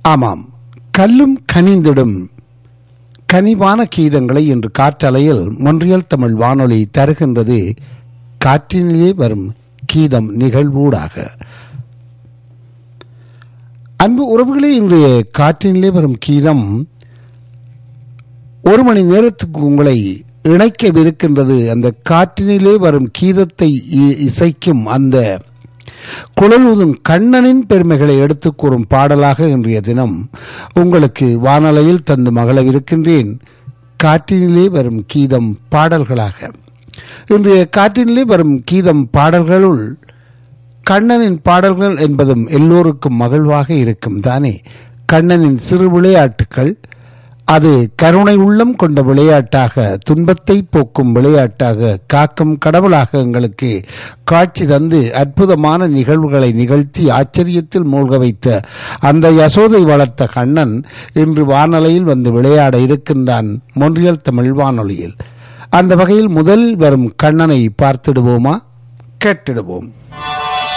ஆமாம் கல்லும் கனிந்திடும் கனிவான கீதங்களை இன்று காற்றலையில் மொன்றியல் தமிழ் வானொலி தருகின்றது காற்றினிலே வரும் கீதம் நிகழ்வூடாக அன்பு உறவுகளே இன்றைய காற்றினிலே வரும் கீதம் ஒரு மணி நேரத்துக்கு உங்களை இணைக்கவிருக்கின்றது அந்த காற்றினிலே வரும் கீதத்தை இ- இசைக்கும் அந்த குழல் ஊதும் கண்ணனின் பெருமைகளை எடுத்துக் கூறும் பாடலாக இன்றைய தினம் உங்களுக்கு வானலையில் தந்து மகளவிருக்கின்றேன் காற்றினிலே வரும் கீதம் பாடல்களாக இன்றைய காற்றினிலே வரும் கீதம் பாடல்களுள் கண்ணனின் பாடல்கள் என்பதும் எல்லோருக்கும் மகிழ்வாக இருக்கும் தானே கண்ணனின் சிறு விளையாட்டுக்கள் அது கருணை உள்ளம் கொண்ட விளையாட்டாக துன்பத்தை போக்கும் விளையாட்டாக காக்கும் கடவுளாக எங்களுக்கு காட்சி தந்து அற்புதமான நிகழ்வுகளை நிகழ்த்தி ஆச்சரியத்தில் மூழ்க வைத்த அந்த யசோதை வளர்த்த கண்ணன் இன்று வானொலியில் வந்து விளையாட இருக்கின்றான் மொன்றியல் தமிழ் வானொலியில் அந்த வகையில் முதல் வரும் கண்ணனை பார்த்திடுவோமா கேட்டிடுவோம்